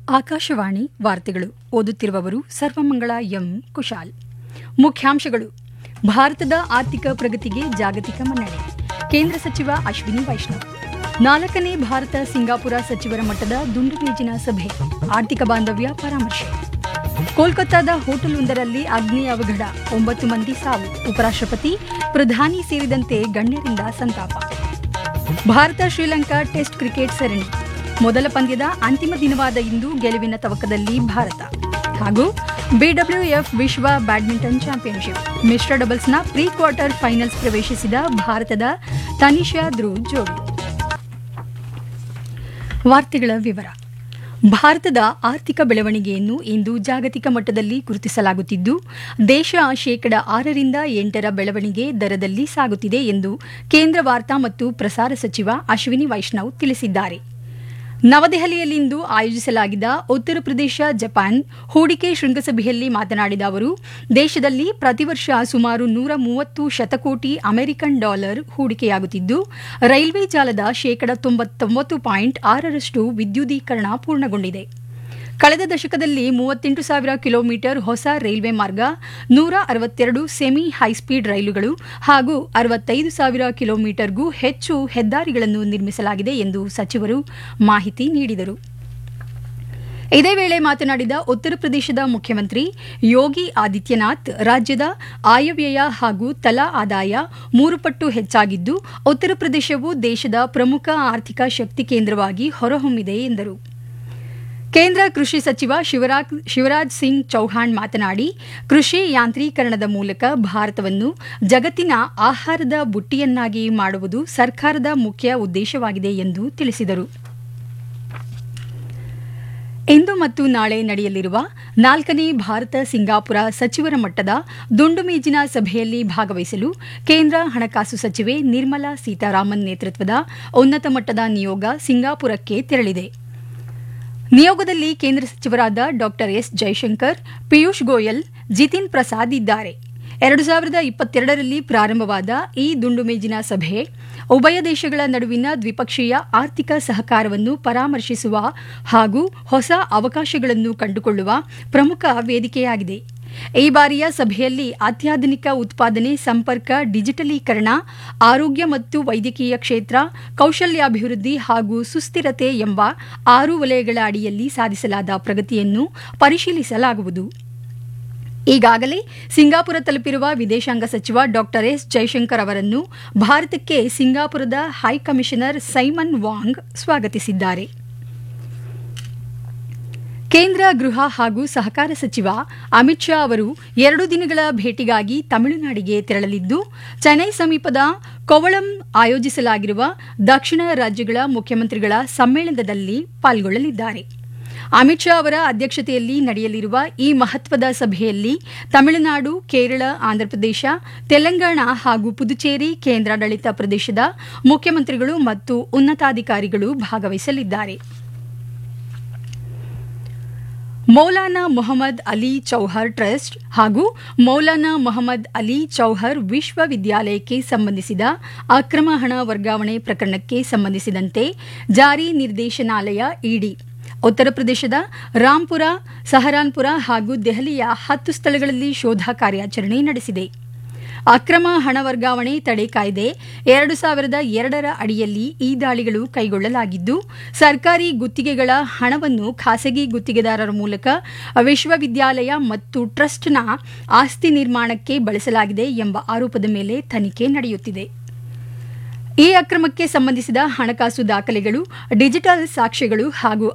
ಆಕಾಶವಾಣಿ ವಾರ್ತೆಗಳು ಓದುತ್ತಿರುವವರು ಸರ್ವಮಂಗಳ ಎಂ ಕುಶಾಲ್ ಮುಖ್ಯಾಂಶಗಳು ಭಾರತದ ಆರ್ಥಿಕ ಪ್ರಗತಿಗೆ ಜಾಗತಿಕ ಮನ್ನಣೆ ಕೇಂದ್ರ ಸಚಿವ ಅಶ್ವಿನಿ ವೈಷ್ಣವ್ ನಾಲ್ಕನೇ ಭಾರತ ಸಿಂಗಾಪುರ ಸಚಿವರ ಮಟ್ಟದ ದುಂಡುಮೇಜಿನ ಸಭೆ ಆರ್ಥಿಕ ಬಾಂಧವ್ಯ ಪರಾಮರ್ಶೆ ಕೋಲ್ಕತ್ತಾದ ಹೋಟೆಲ್ವೊಂದರಲ್ಲಿ ಅಗ್ನಿ ಅವಘಡ ಒಂಬತ್ತು ಮಂದಿ ಸಾವು ಉಪರಾಷ್ಟ್ರಪತಿ ಪ್ರಧಾನಿ ಸೇರಿದಂತೆ ಗಣ್ಯರಿಂದ ಸಂತಾಪ ಭಾರತ ಶ್ರೀಲಂಕಾ ಟೆಸ್ಟ್ ಕ್ರಿಕೆಟ್ ಸರಣಿ ಮೊದಲ ಪಂದ್ಯದ ಅಂತಿಮ ದಿನವಾದ ಇಂದು ಗೆಲುವಿನ ತವಕದಲ್ಲಿ ಭಾರತ ಹಾಗೂ ಬಿಡಬ್ಲ್ಯೂಎಫ್ ವಿಶ್ವ ಬ್ಯಾಡ್ಮಿಂಟನ್ ಚಾಂಪಿಯನ್ಶಿಪ್ ಮಿಶ್ರ ಡಬಲ್ಸ್ನ ಪ್ರೀ ಕ್ವಾರ್ಟರ್ ಫೈನಲ್ಸ್ ಪ್ರವೇಶಿಸಿದ ಭಾರತದ ತನಿಷಾ ಧ್ರುವ್ ಜೋಡಿ ವಾರ್ತೆಗಳ ವಿವರ ಭಾರತದ ಆರ್ಥಿಕ ಬೆಳವಣಿಗೆಯನ್ನು ಇಂದು ಜಾಗತಿಕ ಮಟ್ಟದಲ್ಲಿ ಗುರುತಿಸಲಾಗುತ್ತಿದ್ದು ದೇಶ ಶೇಕಡ ಆರರಿಂದ ಎಂಟರ ಬೆಳವಣಿಗೆ ದರದಲ್ಲಿ ಸಾಗುತ್ತಿದೆ ಎಂದು ಕೇಂದ್ರ ವಾರ್ತಾ ಮತ್ತು ಪ್ರಸಾರ ಸಚಿವ ಅಶ್ವಿನಿ ವೈಷ್ಣವ್ ತಿಳಿಸಿದ್ದಾರೆ ನವದೆಹಲಿಯಲ್ಲಿಂದು ಆಯೋಜಿಸಲಾಗಿದ್ದ ಉತ್ತರ ಪ್ರದೇಶ ಜಪಾನ್ ಹೂಡಿಕೆ ಶೃಂಗಸಭೆಯಲ್ಲಿ ಮಾತನಾಡಿದ ಅವರು ದೇಶದಲ್ಲಿ ಪ್ರತಿ ವರ್ಷ ಸುಮಾರು ನೂರ ಮೂವತ್ತು ಶತಕೋಟಿ ಅಮೆರಿಕನ್ ಡಾಲರ್ ಹೂಡಿಕೆಯಾಗುತ್ತಿದ್ದು ರೈಲ್ವೆ ಜಾಲದ ಶೇಕಡ ತೊಂಬತ್ತೊಂಬತ್ತು ಪಾಯಿಂಟ್ ಆರರಷ್ಟು ವಿದ್ಯುದೀಕರಣ ಪೂರ್ಣಗೊಂಡಿದೆ ಕಳೆದ ದಶಕದಲ್ಲಿ ಮೂವತ್ತೆಂಟು ಸಾವಿರ ಕಿಲೋಮೀಟರ್ ಹೊಸ ರೈಲ್ವೆ ಮಾರ್ಗ ನೂರ ಅರವತ್ತೆರಡು ಸೆಮಿ ಹೈಸ್ಪೀಡ್ ರೈಲುಗಳು ಹಾಗೂ ಅರವತ್ತೈದು ಸಾವಿರ ಕಿಲೋಮೀಟರ್ಗೂ ಹೆಚ್ಚು ಹೆದ್ದಾರಿಗಳನ್ನು ನಿರ್ಮಿಸಲಾಗಿದೆ ಎಂದು ಸಚಿವರು ಮಾಹಿತಿ ನೀಡಿದರು ಇದೇ ವೇಳೆ ಮಾತನಾಡಿದ ಉತ್ತರ ಪ್ರದೇಶದ ಮುಖ್ಯಮಂತ್ರಿ ಯೋಗಿ ಆದಿತ್ಯನಾಥ್ ರಾಜ್ಯದ ಆಯವ್ಯಯ ಹಾಗೂ ತಲಾ ಆದಾಯ ಮೂರು ಪಟ್ಟು ಹೆಚ್ಚಾಗಿದ್ದು ಉತ್ತರ ಪ್ರದೇಶವು ದೇಶದ ಪ್ರಮುಖ ಆರ್ಥಿಕ ಶಕ್ತಿ ಕೇಂದ್ರವಾಗಿ ಹೊರಹೊಮ್ಮಿದೆ ಎಂದರು ಕೇಂದ್ರ ಕೃಷಿ ಸಚಿವ ಶಿವರಾಜ್ ಶಿವರಾಜ್ ಸಿಂಗ್ ಚೌಹಾಣ್ ಮಾತನಾಡಿ ಕೃಷಿ ಯಾಂತ್ರೀಕರಣದ ಮೂಲಕ ಭಾರತವನ್ನು ಜಗತ್ತಿನ ಆಹಾರದ ಬುಟ್ಟಿಯನ್ನಾಗಿ ಮಾಡುವುದು ಸರ್ಕಾರದ ಮುಖ್ಯ ಉದ್ದೇಶವಾಗಿದೆ ಎಂದು ತಿಳಿಸಿದರು ಇಂದು ಮತ್ತು ನಾಳೆ ನಡೆಯಲಿರುವ ನಾಲ್ಕನೇ ಭಾರತ ಸಿಂಗಾಪುರ ಸಚಿವರ ಮಟ್ಟದ ದುಂಡುಮೇಜಿನ ಸಭೆಯಲ್ಲಿ ಭಾಗವಹಿಸಲು ಕೇಂದ್ರ ಹಣಕಾಸು ಸಚಿವೆ ನಿರ್ಮಲಾ ಸೀತಾರಾಮನ್ ನೇತೃತ್ವದ ಉನ್ನತ ಮಟ್ಟದ ನಿಯೋಗ ಸಿಂಗಾಪುರಕ್ಕೆ ತೆರಳಿದೆ ನಿಯೋಗದಲ್ಲಿ ಕೇಂದ್ರ ಸಚಿವರಾದ ಡಾ ಎಸ್ ಜೈಶಂಕರ್ ಪಿಯೂಷ್ ಗೋಯಲ್ ಜಿತಿನ್ ಪ್ರಸಾದ್ ಇದ್ದಾರೆ ಎರಡು ಸಾವಿರದ ಇಪ್ಪತ್ತೆರಡರಲ್ಲಿ ಪ್ರಾರಂಭವಾದ ಈ ದುಂಡುಮೇಜಿನ ಸಭೆ ಉಭಯ ದೇಶಗಳ ನಡುವಿನ ದ್ವಿಪಕ್ಷೀಯ ಆರ್ಥಿಕ ಸಹಕಾರವನ್ನು ಪರಾಮರ್ಶಿಸುವ ಹಾಗೂ ಹೊಸ ಅವಕಾಶಗಳನ್ನು ಕಂಡುಕೊಳ್ಳುವ ಪ್ರಮುಖ ವೇದಿಕೆಯಾಗಿದೆ ಈ ಬಾರಿಯ ಸಭೆಯಲ್ಲಿ ಅತ್ಯಾಧುನಿಕ ಉತ್ಪಾದನೆ ಸಂಪರ್ಕ ಡಿಜಿಟಲೀಕರಣ ಆರೋಗ್ಯ ಮತ್ತು ವೈದ್ಯಕೀಯ ಕ್ಷೇತ್ರ ಕೌಶಲ್ಯಾಭಿವೃದ್ಧಿ ಹಾಗೂ ಸುಸ್ಥಿರತೆ ಎಂಬ ಆರು ವಲಯಗಳ ಅಡಿಯಲ್ಲಿ ಸಾಧಿಸಲಾದ ಪ್ರಗತಿಯನ್ನು ಪರಿಶೀಲಿಸಲಾಗುವುದು ಈಗಾಗಲೇ ಸಿಂಗಾಪುರ ತಲುಪಿರುವ ವಿದೇಶಾಂಗ ಸಚಿವ ಡಾ ಎಸ್ ಜೈಶಂಕರ್ ಅವರನ್ನು ಭಾರತಕ್ಕೆ ಸಿಂಗಾಪುರದ ಹೈಕಮಿಷನರ್ ಸೈಮನ್ ವಾಂಗ್ ಸ್ವಾಗತಿಸಿದ್ದಾರೆ ಕೇಂದ್ರ ಗೃಹ ಹಾಗೂ ಸಹಕಾರ ಸಚಿವ ಅಮಿತ್ ಶಾ ಅವರು ಎರಡು ದಿನಗಳ ಭೇಟಿಗಾಗಿ ತಮಿಳುನಾಡಿಗೆ ತೆರಳಲಿದ್ದು ಚೆನ್ನೈ ಸಮೀಪದ ಕೊವಳಂ ಆಯೋಜಿಸಲಾಗಿರುವ ದಕ್ಷಿಣ ರಾಜ್ಯಗಳ ಮುಖ್ಯಮಂತ್ರಿಗಳ ಸಮ್ಮೇಳನದಲ್ಲಿ ಪಾಲ್ಗೊಳ್ಳಲಿದ್ದಾರೆ ಅಮಿತ್ ಶಾ ಅವರ ಅಧ್ಯಕ್ಷತೆಯಲ್ಲಿ ನಡೆಯಲಿರುವ ಈ ಮಹತ್ವದ ಸಭೆಯಲ್ಲಿ ತಮಿಳುನಾಡು ಕೇರಳ ಆಂಧ್ರಪ್ರದೇಶ ತೆಲಂಗಾಣ ಹಾಗೂ ಪುದುಚೇರಿ ಕೇಂದ್ರಾಡಳಿತ ಪ್ರದೇಶದ ಮುಖ್ಯಮಂತ್ರಿಗಳು ಮತ್ತು ಉನ್ನತಾಧಿಕಾರಿಗಳು ಭಾಗವಹಿಸಲಿದ್ದಾರೆ ಮೌಲಾನಾ ಮೊಹಮ್ಮದ್ ಅಲಿ ಚೌಹರ್ ಟ್ರಸ್ಟ್ ಹಾಗೂ ಮೌಲಾನಾ ಮೊಹಮ್ಮದ್ ಅಲಿ ಚೌಹರ್ ವಿಶ್ವವಿದ್ಯಾಲಯಕ್ಕೆ ಸಂಬಂಧಿಸಿದ ಅಕ್ರಮ ಹಣ ವರ್ಗಾವಣೆ ಪ್ರಕರಣಕ್ಕೆ ಸಂಬಂಧಿಸಿದಂತೆ ಜಾರಿ ನಿರ್ದೇಶನಾಲಯ ಇಡಿ ಉತ್ತರ ಪ್ರದೇಶದ ರಾಂಪುರ ಸಹರಾನ್ಪುರ ಹಾಗೂ ದೆಹಲಿಯ ಹತ್ತು ಸ್ಥಳಗಳಲ್ಲಿ ಶೋಧ ಕಾರ್ಯಾಚರಣೆ ನಡೆಸಿದೆ ಅಕ್ರಮ ಹಣ ವರ್ಗಾವಣೆ ತಡೆ ಕಾಯ್ದೆ ಎರಡು ಸಾವಿರದ ಎರಡರ ಅಡಿಯಲ್ಲಿ ಈ ದಾಳಿಗಳು ಕೈಗೊಳ್ಳಲಾಗಿದ್ದು ಸರ್ಕಾರಿ ಗುತ್ತಿಗೆಗಳ ಹಣವನ್ನು ಖಾಸಗಿ ಗುತ್ತಿಗೆದಾರರ ಮೂಲಕ ವಿಶ್ವವಿದ್ಯಾಲಯ ಮತ್ತು ಟ್ರಸ್ಟ್ನ ಆಸ್ತಿ ನಿರ್ಮಾಣಕ್ಕೆ ಬಳಸಲಾಗಿದೆ ಎಂಬ ಆರೋಪದ ಮೇಲೆ ತನಿಖೆ ನಡೆಯುತ್ತಿದೆ ಈ ಅಕ್ರಮಕ್ಕೆ ಸಂಬಂಧಿಸಿದ ಹಣಕಾಸು ದಾಖಲೆಗಳು ಡಿಜಿಟಲ್ ಸಾಕ್ಷ್ಯಗಳು ಹಾಗೂ